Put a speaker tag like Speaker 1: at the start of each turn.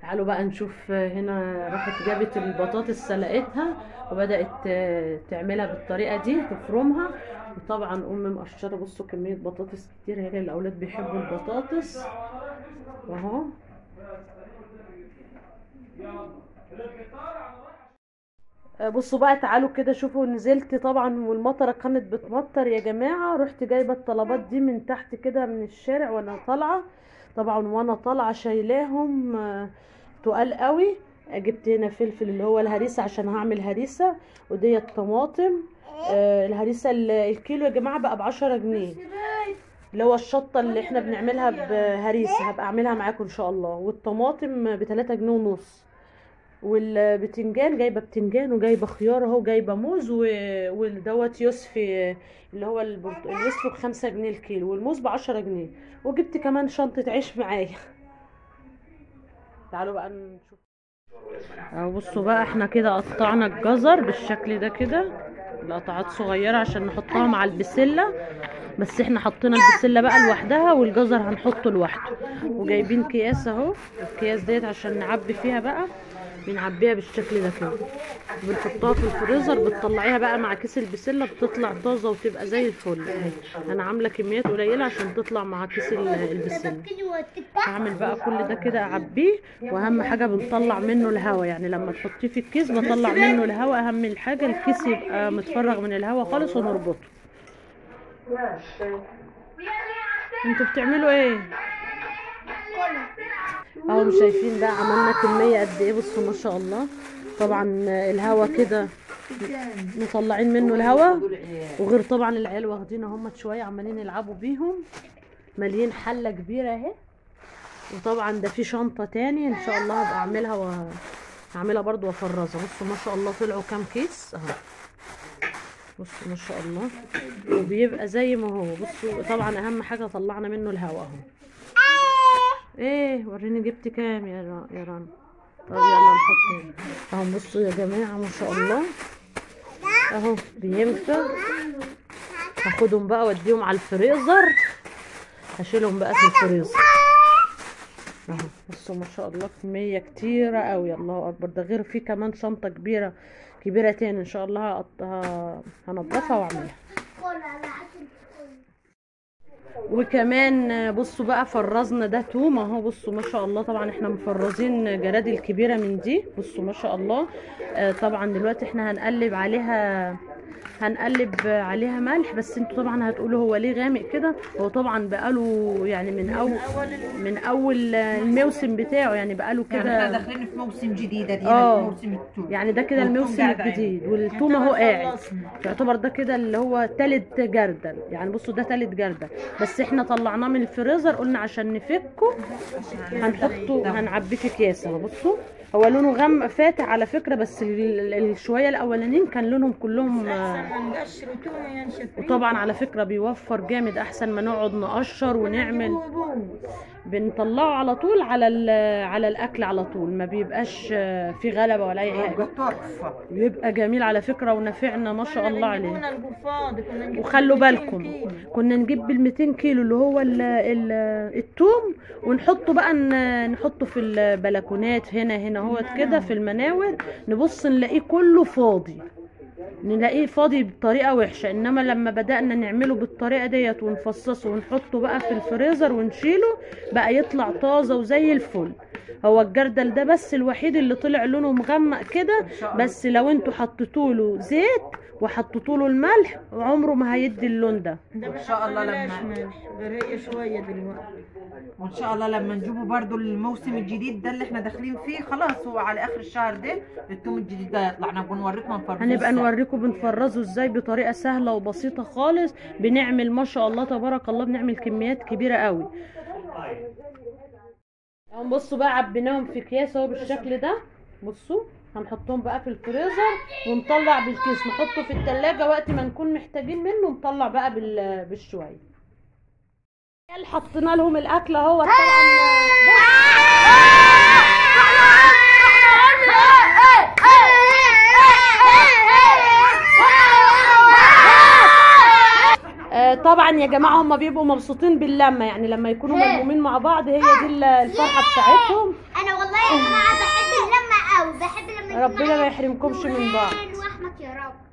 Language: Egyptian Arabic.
Speaker 1: تعالوا بقى نشوف هنا راحت جابت البطاطس سلقتها وبدأت آه، تعملها بالطريقة دي تفرمها وطبعا أم مقشرة بصوا كمية بطاطس كتير هنا الأولاد بيحبوا البطاطس وأهو آه، بصوا بقى تعالوا كده شوفوا نزلت طبعا والمطرة كانت بتمطر يا جماعة رحت جايبة الطلبات دي من تحت كده من الشارع وانا طالعة طبعا وانا طالعة شايلاهم آه، تقال قوي جبت هنا فلفل اللي هو الهريسة عشان هعمل هريسة ودي الطماطم آه، الهريسة ال- الكيلو يا جماعة بقى بعشرة جنيه اللي هو الشطة اللي احنا بنعملها بهريسة هبقى اعملها معاكم ان شاء الله والطماطم بتلاتة جنيه ونص والبتنجان جايبه بتنجان وجايبه خيار اهو جايبه موز و... والدوت يوسفي اللي هو البرت... اليوسفي بخمسة جنيه الكيلو والموز بعشرة جنيه وجبت كمان شنطة عيش معايا تعالوا بقى نشوف اهو بصوا بقى احنا كده قطعنا الجزر بالشكل ده كده لقطعات صغيرة عشان نحطها مع البسلة بس احنا حطينا البسلة بقى لوحدها والجزر هنحطه لوحده وجايبين اكياس اهو الأكياس ديت عشان نعبي فيها بقى بنعبيها بالشكل ده كده بنحطها في الفريزر بتطلعيها بقى مع كيس البسله بتطلع طازه وتبقى زي الفل اهي انا عامله كميات قليله عشان تطلع مع كيس ال- البسله هعمل بقى كل ده كده اعبيه واهم حاجه بنطلع منه الهواء يعني لما تحطيه في الكيس بطلع منه الهواء اهم الحاجه الكيس يبقى متفرغ من الهواء خالص ونربطه انتوا بتعملوا ايه اهو مش شايفين بقى عملنا كميه قد ايه بصوا ما شاء الله طبعا الهوا كده مطلعين منه الهوا وغير طبعا العيال واخدين هم شويه عمالين يلعبوا بيهم مالين حله كبيره اهي وطبعا ده في شنطه تاني ان شاء الله هبقى اعملها و هعملها برضو وافرزها بصوا ما شاء الله طلعوا كام كيس اهو بصوا ما شاء الله وبيبقى زي ما هو بصوا طبعا اهم حاجه طلعنا منه الهوا اهو ايه وريني جبت كام يا را- يا رنا طب يلا نحط هنا. اهو بصوا يا جماعه ما شاء الله اهو بينفع هاخدهم بقى واديهم على الفريزر هشيلهم بقى في الفريزر اهو بصوا ما شاء الله كميه كتيره قوي الله اكبر ده غير في كمان شنطه كبيره كبيره تاني ان شاء الله هقطها هنضفها واعملها وكمان بصوا بقى فرزنا ده توم اهو بصوا ما شاء الله طبعا احنا مفرزين جرادي الكبيره من دي بصوا ما شاء الله آه، طبعا دلوقتي احنا هنقلب عليها هنقلب عليها ملح بس انتوا طبعا هتقولوا هو ليه غامق كده هو طبعا بقاله يعني من اول من اول الموسم بتاعه يعني بقاله
Speaker 2: يعني احنا
Speaker 1: كده
Speaker 2: داخلين في موسم جديد ادينا
Speaker 1: اه.
Speaker 2: في موسم التوم
Speaker 1: يعني ده كده
Speaker 2: والثوم
Speaker 1: الموسم
Speaker 2: قاعد
Speaker 1: الجديد والثوم اهو قاعد يعتبر ده كده اللي هو تالت جردل يعني بصوا ده تالت جردل بس احنا طلعناه من الفريزر قلنا عشان نفكه هنحطه هنعبيه في اكياس اهو بصوا هو لونه غم فاتح على فكره بس ال- ال- الشويه الاولانيين كان لونهم كلهم آه،
Speaker 3: نقشر توم ينشف
Speaker 1: وطبعا على فكره بيوفر جامد احسن ما نقعد نقشر ونعمل بنطلعه على طول على ال- على الاكل على طول ما بيبقاش آه، في غلبه ولا اي حاجه
Speaker 2: يبقى تحفه
Speaker 1: بيبقى جميل على فكره ونافعنا ما شاء الله عليه
Speaker 3: كنا القفاض كنا نجيب
Speaker 1: وخلوا
Speaker 3: 200
Speaker 1: بالكم
Speaker 3: كيلو.
Speaker 1: كنا نجيب بال 200 كيلو اللي هو ال ال التوم ونحطه بقى ن- نحطه في البلكونات هنا هنا هو كده في المناور نبص نلاقيه كله فاضي نلاقيه فاضي بطريقه وحشه انما لما بدانا نعمله بالطريقه ديت ونفصصه ونحطه بقى في الفريزر ونشيله بقى يطلع طازه وزي الفل هو الجردل ده بس الوحيد اللي طلع لونه مغمق كده بس لو انتوا حطيتوا له زيت وحطيتوا له الملح عمره ما هيدي اللون ده
Speaker 3: ده
Speaker 2: إن شاء الله
Speaker 3: بلاش
Speaker 2: لما-
Speaker 3: ملح برية شوية دلوقتي
Speaker 2: وان شاء الله لما نجيبه برضو الموسم الجديد ده اللي احنا داخلين فيه خلاص هو على اخر الشهر ده التوم الجديد ده يطلع نبقى نوريكم نفرزه
Speaker 1: هنبقى
Speaker 2: إزاي.
Speaker 1: نوريكم بنفرزه ازاي بطريقه سهله وبسيطه خالص بنعمل ما شاء الله تبارك الله بنعمل كميات كبيره قوي اهو بصوا بقى عبيناهم في اكياس اهو بالشكل ده بصوا هنحطهم بقى في الفريزر ونطلع بالكيس نحطه في التلاجة وقت ما نكون محتاجين منه نطلع بقى بال... بالشوية يلا حطينا لهم الاكل اهو طبعا آه آه طبعا يا جماعه هم بيبقوا مبسوطين باللمه يعني لما يكونوا ملمومين مع بعض هي دي ال- الفرحه بتاعتهم
Speaker 4: انا والله يا جماعه بحب اللمه قوي بحب لما يكون
Speaker 1: ربنا
Speaker 4: معايا
Speaker 1: ما يحرمكمش من بعض
Speaker 4: نوران واحمد يا رب